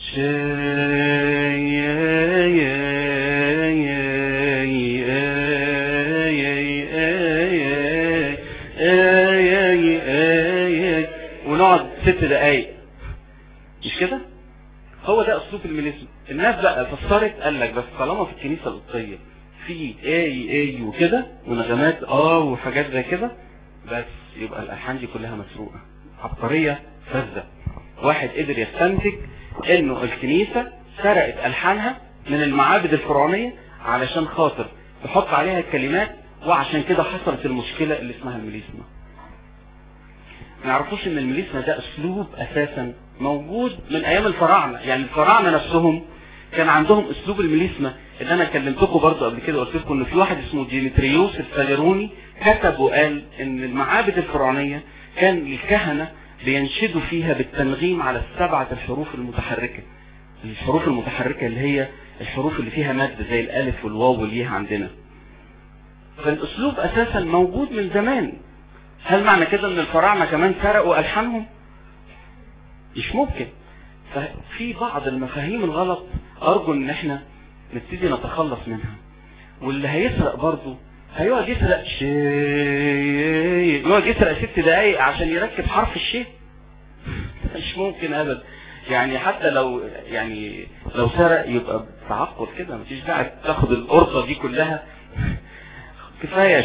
ونقعد ست دقايق مش كده هو ده اسلوب الميليزم الناس بقى فسرت قال لك بس طالما في الكنيسه القبطيه في اي اي وكده ونغمات اه وحاجات زي كده بس يبقى الالحان دي كلها مسروقه عبقريه فذه واحد قدر يستنتج انه الكنيسه سرقت الحانها من المعابد الفرعونيه علشان خاطر تحط عليها الكلمات وعشان كده حصلت المشكلة اللي اسمها الميليسما ما يعرفوش ان الميليسما ده اسلوب اساسا موجود من ايام الفراعنة يعني الفراعنة نفسهم كان عندهم اسلوب الميليسما اللي انا كلمتكم برضو قبل كده قلت لكم ان في واحد اسمه ديمتريوس الفاليروني كتب وقال ان المعابد الفرعونية كان الكهنة بينشدوا فيها بالتنغيم على السبعة الحروف المتحركة الحروف المتحركة اللي هي الحروف اللي فيها مد زي الالف والواو والياء عندنا فالاسلوب اساسا موجود من زمان هل معنى كده ان الفراعنة كمان سرقوا الحانهم مش ممكن ففي بعض المفاهيم الغلط ارجو ان احنا نبتدي نتخلص منها واللي هيسرق برضه هيقعد يسرق شيء يقعد يسرق ست دقايق عشان يركب حرف الشيء مش ممكن ابدا يعني حتى لو يعني لو سرق يبقى بتعقل كده مفيش داعي تاخد القرطه دي كلها كفايه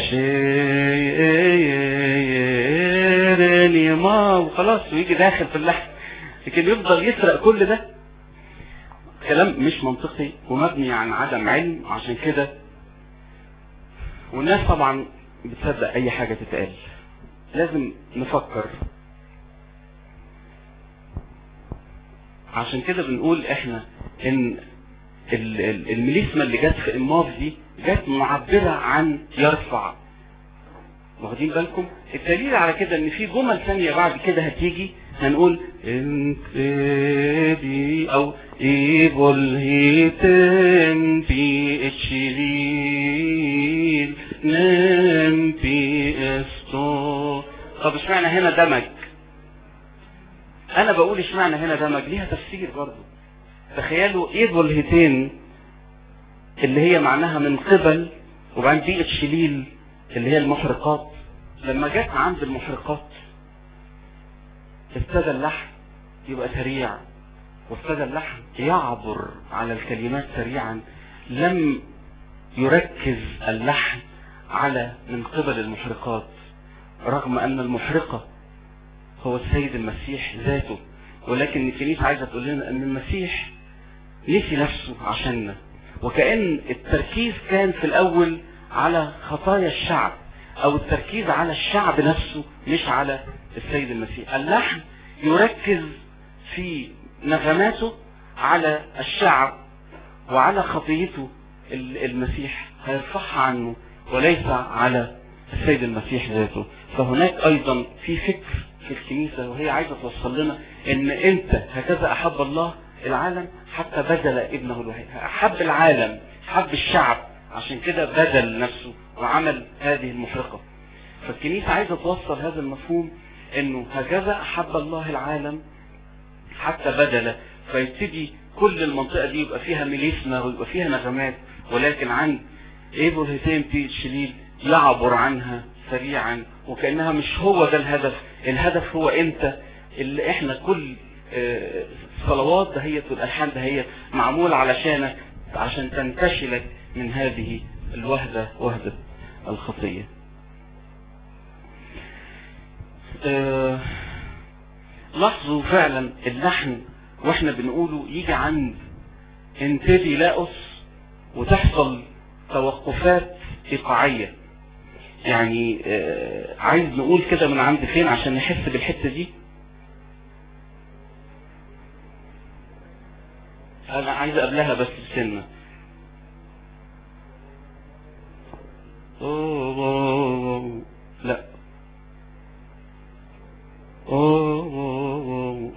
شيء ما وخلاص ويجي داخل في اللحم لكن يفضل يسرق كل ده كلام مش منطقي ومبني عن عدم علم عشان كده والناس طبعا بتصدق اي حاجة تتقال لازم نفكر عشان كده بنقول احنا ان ال- ال- الميليسما اللي جت في اماف دي جت معبرة عن يرفع واخدين بالكم الدليل على كده ان في جمل ثانية بعد كده هتيجي هنقول انتدي او ايبول هيتن بي اتشيليل نم بي استو طب اشمعنى هنا دمج انا بقول اشمعنى هنا دمج ليها تفسير برضو تخيلوا ايبول هيتين اللي هي معناها من قبل وبعدين بي اتشيليل اللي هي المحرقات لما جت عند المحرقات ابتدى اللحن يبقى سريع وابتدى اللحن يعبر على الكلمات سريعا لم يركز اللحن على من قبل المحرقات رغم ان المحرقة هو السيد المسيح ذاته ولكن الكنيسة عايزة تقول لنا ان المسيح نسي نفسه عشاننا وكأن التركيز كان في الاول على خطايا الشعب او التركيز على الشعب نفسه مش على السيد المسيح اللحن يركز في نغماته على الشعب وعلى خطيته ال- المسيح هيرفعها عنه وليس على السيد المسيح ذاته فهناك ايضا في فكر في الكنيسة وهي عايزة توصل لنا ان انت هكذا احب الله العالم حتى بذل ابنه الوحيد احب العالم حب الشعب عشان كده بذل نفسه وعمل هذه المحرقة فالكنيسة عايزة توصل هذا المفهوم انه هكذا احب الله العالم حتى بذل فيبتدي كل المنطقة دي يبقى فيها ميليسما ويبقى فيها نغمات ولكن عند ايبو الهيتين في شليل يعبر عنها سريعا وكأنها مش هو ده الهدف الهدف هو انت اللي احنا كل آه، صلوات دهيت والالحان دهيت معمول علشانك عشان تنتشلك من هذه الوهدة وهدة الخطية آه، لاحظوا فعلا اللحن واحنا بنقوله يجي عند انتدي لاؤس وتحصل توقفات ايقاعية يعني آه، عايز نقول كده من عند فين عشان نحس بالحتة دي انا عايز قبلها بس السنة أوه، لا أوه،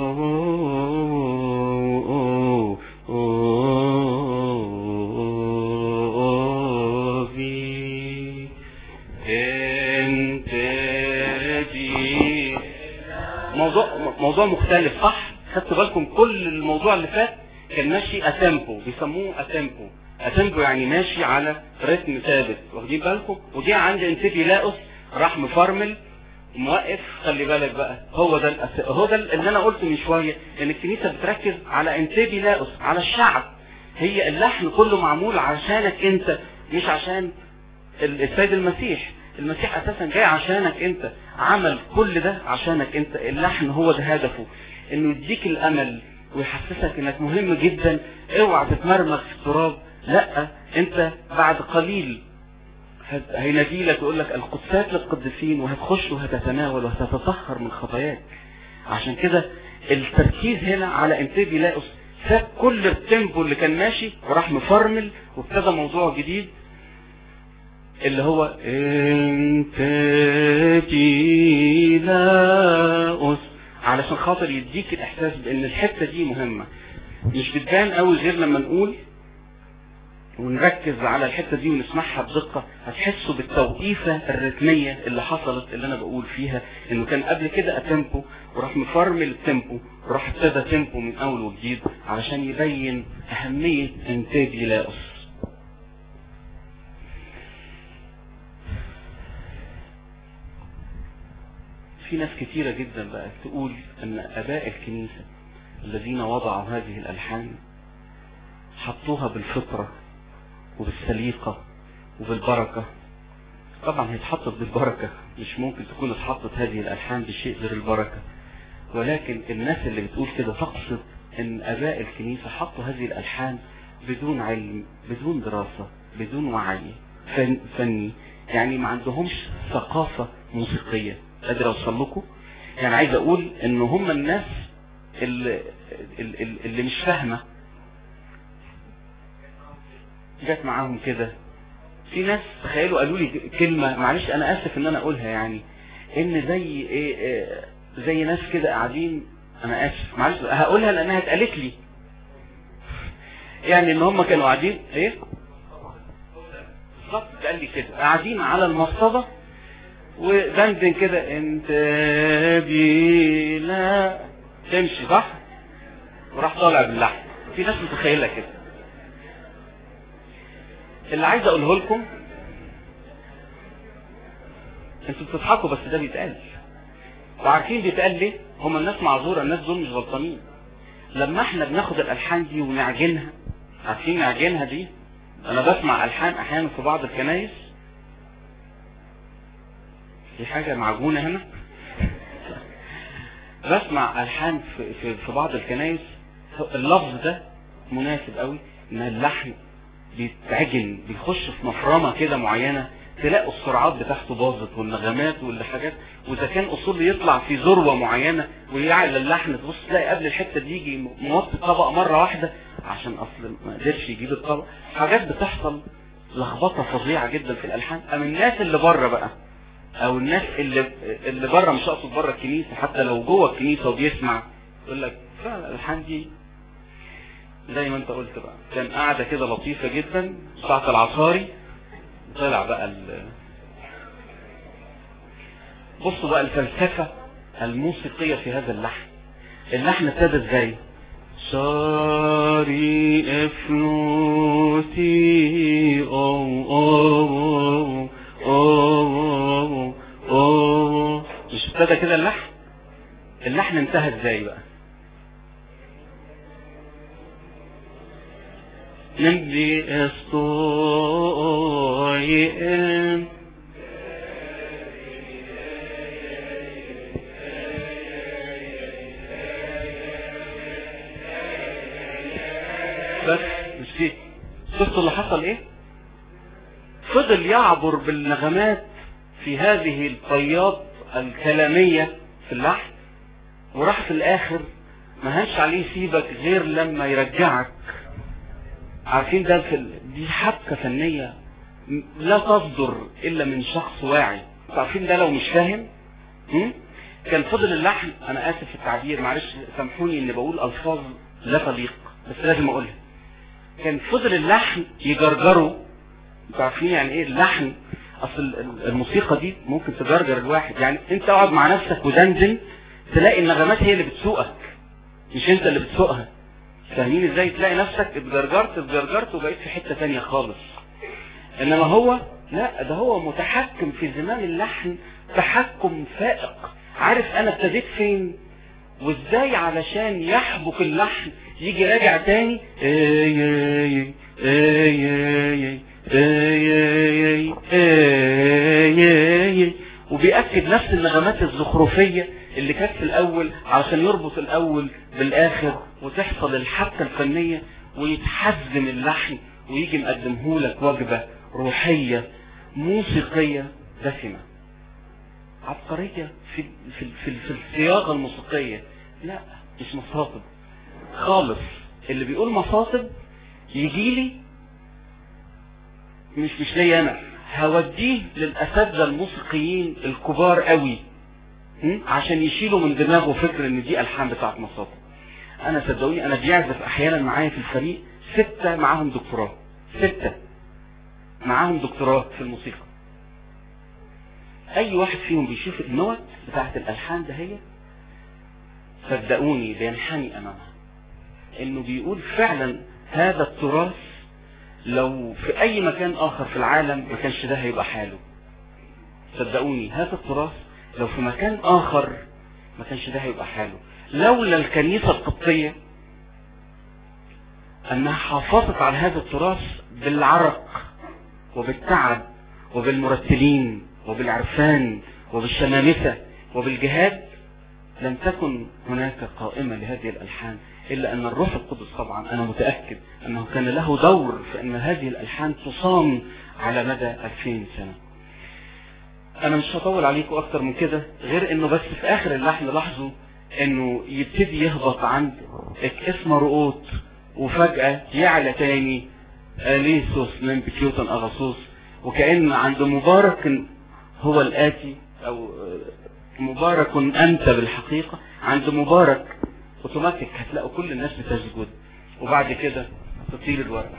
أوه، أوه، في انت دي موضوع موضوع مختلف صح خدتوا بالكم كل الموضوع اللي فات كان ماشي اتمبو بيسموه اتمبو اتمبو يعني ماشي على رتم ثابت واخدين بالكم ودي عند انتبي لاؤس راح مفرمل موقف خلي بالك بقى هو ده الأس... هو ده اللي انا قلته من شويه ان الكنيسه بتركز على انتبي لاؤس على الشعب هي اللحن كله معمول عشانك انت مش عشان ال- السيد المسيح المسيح اساسا جاي عشانك انت عمل كل ده عشانك انت اللحن هو ده هدفه انه يديك الامل ويحسسك انك مهم جدا اوعى تتمرمغ في التراب لا انت بعد قليل هت- هينادي لك ويقول لك القدسات للقديسين وهتخش وهتتناول وهتتطهر من خطاياك عشان كده التركيز هنا على انتاج لاقص ساب كل التيمبو اللي كان ماشي وراح مفرمل وابتدى موضوع جديد اللي هو انت لاقص علشان خاطر يديك الاحساس بان الحته دي مهمه مش بتبان قوي غير لما نقول ونركز على الحته دي ونسمعها بدقه هتحسوا بالتوقيفه الرتميه اللي حصلت اللي انا بقول فيها انه كان قبل كده اتيمبو وراح مفرمل التيمبو وراح ابتدى تيمبو من اول وجديد علشان يبين اهميه انتاج لاقص في ناس كتيرة جدا بقى تقول ان اباء الكنيسة الذين وضعوا هذه الالحان حطوها بالفطرة وبالسليقة وبالبركة طبعا هي اتحطت بالبركة مش ممكن تكون اتحطت هذه الالحان بشيء غير البركة ولكن الناس اللي بتقول كده تقصد ان اباء الكنيسة حطوا هذه الالحان بدون علم بدون دراسة بدون وعي فن فني يعني ما عندهمش ثقافة موسيقية قادر اوصل لكم يعني عايز اقول ان هم الناس اللي, اللي, اللي مش فاهمة جت معاهم كده في ناس تخيلوا قالوا لي كلمة معلش انا اسف ان انا اقولها يعني ان زي ايه, إيه زي ناس كده قاعدين انا اسف معلش هقولها لانها اتقالت لي يعني ان هم كانوا قاعدين ايه بالظبط قال لي كده قاعدين على المصطبة ودندن كده انت بي لا تمشي صح وراح طالع باللحن في ناس متخيلة كده اللي عايز اقوله لكم انتوا بتضحكوا بس ده بيتقال وعارفين بيتقال ليه هم الناس معذوره الناس دول مش غلطانين لما احنا بناخد الالحان دي ونعجنها عارفين نعجنها دي انا بسمع الحان احيانا في بعض الكنايس في حاجه معجونه هنا بسمع الحان في, في, في بعض الكنايس اللفظ ده مناسب قوي ان اللحن بيتعجن بيخش في مفرمه كده معينه تلاقوا السرعات بتاعته باظت والنغمات والحاجات واذا كان اصول يطلع في ذروه معينه ويعلى اللحن تبص تلاقي قبل الحته دي يجي موطي الطبق مره واحده عشان اصل ما قدرش يجيب الطبق حاجات بتحصل لخبطه فظيعه جدا في الالحان اما الناس اللي بره بقى او الناس اللي اللي بره مش اقصد بره الكنيسه حتى لو جوه الكنيسه وبيسمع يقول لك فعلا الالحان دي زي ما انت قلت بقى كان قاعده كده لطيفه جدا ساعه العصاري طلع بقى ال بصوا بقى الفلسفة الموسيقية في هذا اللحن اللحن ابتدى ازاي شاري افنوتي او او او او مش ابتدى كده اللحن اللحن انتهى ازاي بقى نمضي estoy en بس مش كده شفتوا اللي حصل ايه فضل يعبر بالنغمات في هذه الطيات الكلامية في اللحن وراح في الاخر ما هنش عليه يسيبك غير لما يرجعك عارفين ده في ال... دي حبكة فنية لا تصدر الا من شخص واعي عارفين ده لو مش فاهم م? كان فضل اللحن انا اسف في التعبير معلش سامحوني اني بقول الفاظ لا تليق بس لازم اقولها كان فضل اللحن يجرجره انتوا عارفين يعني ايه اللحن اصل الموسيقى دي ممكن تجرجر الواحد يعني انت اقعد مع نفسك ودندن تلاقي النغمات هي اللي بتسوقك مش انت اللي بتسوقها فاهمين ازاي تلاقي نفسك اتجرجرت اتجرجرت وبقيت في حتة تانية خالص انما هو لا ده هو متحكم في زمام اللحن تحكم فائق عارف انا ابتديت فين وازاي علشان يحبك اللحن يجي راجع تاني اي اي اي اي اي وبيأكد نفس النغمات الزخرفية اللي كانت في الاول علشان يربط الاول بالاخر وتحصل الحبكة الفنية ويتحزم اللحن ويجي مقدمهولك وجبة روحية موسيقية دسمة عبقرية في في في, في الصياغة الموسيقية لا مش مصاطب خالص اللي بيقول مصاطب يجي لي مش مش ليا انا هوديه للاساتذه الموسيقيين الكبار قوي م? عشان يشيلوا من دماغه فكر ان دي الحان بتاعت مصاطب انا صدقوني انا بيعزف احيانا معايا في الفريق ستة معاهم دكتوراه ستة معاهم دكتوراه في الموسيقى اي واحد فيهم بيشوف النوت بتاعت الالحان ده هي صدقوني بينحني امامها انه بيقول فعلا هذا التراث لو في اي مكان اخر في العالم ما كانش ده هيبقى حاله صدقوني هذا التراث لو في مكان اخر ما كانش ده هيبقى حاله لولا الكنيسة القبطية انها حافظت على هذا التراث بالعرق وبالتعب وبالمرتلين وبالعرفان وبالشمامسة وبالجهاد لم تكن هناك قائمة لهذه الألحان إلا أن الروح القدس طبعا أنا متأكد أنه كان له دور في أن هذه الألحان تصام على مدى 2000 سنة أنا مش هطول عليكم أكتر من كده غير أنه بس في آخر اللحن لاحظوا أنه يبتدي يهبط عند اسم رؤوت وفجأة يعلى تاني أليسوس من بكيوتن أغاصوس وكأن عند مبارك هو الآتي أو مبارك أنت بالحقيقة عند مبارك اوتوماتيك هتلاقوا كل الناس بتسجد وبعد كده تطير الورقة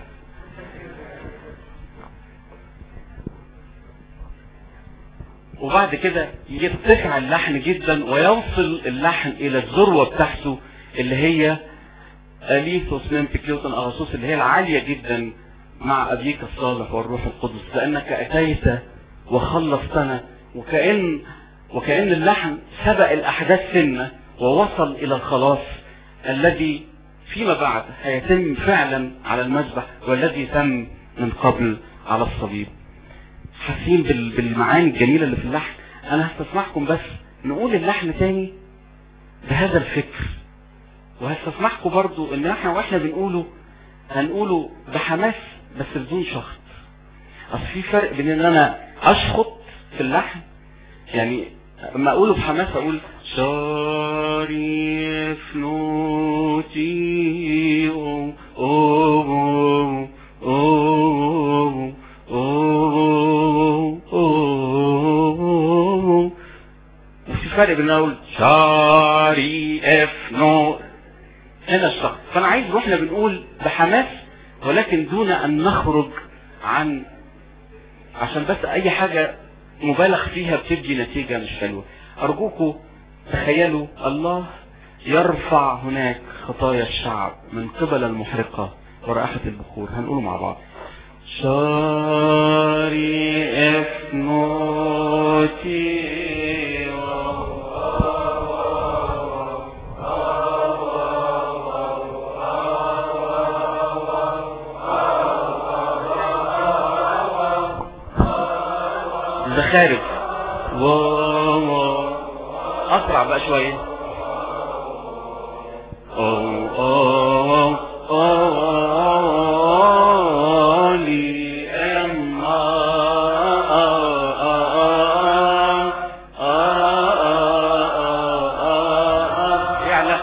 وبعد كده يرتفع اللحن جدا ويوصل اللحن الى الذروة بتاعته اللي هي أليثوس من بكيوتن أغاثوس اللي هي العالية جدا مع أبيك الصالح والروح القدس لأنك أتيت وخلصتنا وكأن وكأن اللحن سبق الأحداث سنة ووصل إلى الخلاص الذي فيما بعد هيتم فعلا على المذبح والذي تم من قبل على الصليب حاسين بال- بالمعاني الجميلة اللي في اللحن أنا هستسمحكم بس نقول اللحن تاني بهذا الفكر وهستسمحكم برضو ان احنا واحنا بنقوله هنقوله بحماس بس بدون شخط اصل في فرق بين ان انا اشخط في اللحن يعني لما اقوله بحماس اقول شاريف نوتي أو أو أو أو أو وفي فرق بين اقول شاري اف نو هنا الشخص فانا عايز واحنا بنقول بحماس ولكن دون ان نخرج عن عشان بس اي حاجة مبالغ فيها بتدي نتيجة مش حلوة ارجوكم تخيلوا الله يرفع هناك خطايا الشعب من قبل المحرقة ورائحة البخور هنقوله مع بعض شاري افنوتي الزخارف و و- اسرع بقى شويه أو أو أو لي أم يعلى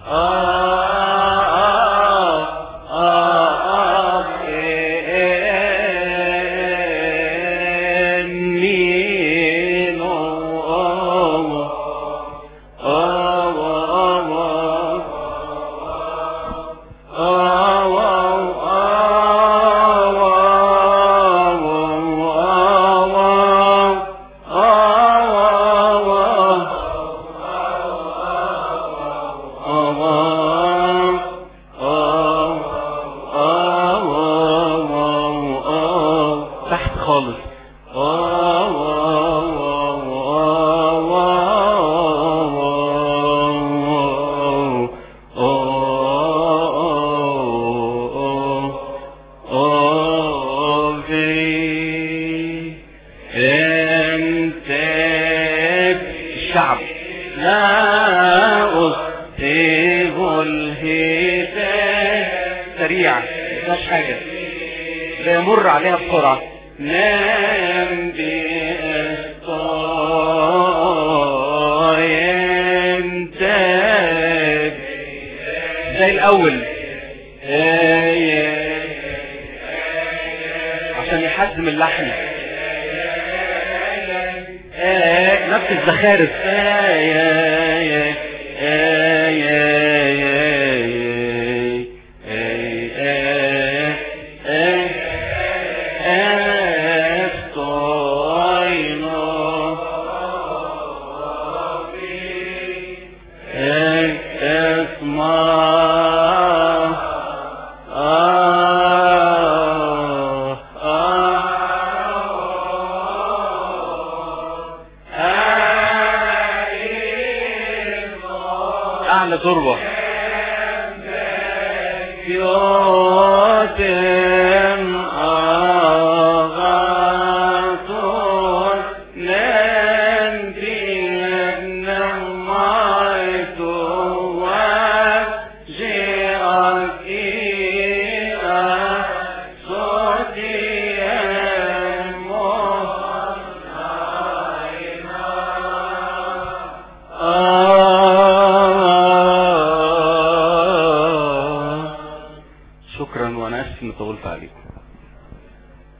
تحت خالص انت الشعب لا أصيب الهداية سريع مفيهاش حاجة بيمر عليها بسرعة نام بإسطاينتك زي الاول عشان يحزم اللحن نفس الزخارف اعلى ذروه يوتم أغاثون ننتي نميت وجهك إلى صوتي شكرا وانا اسف اني طولت عليكم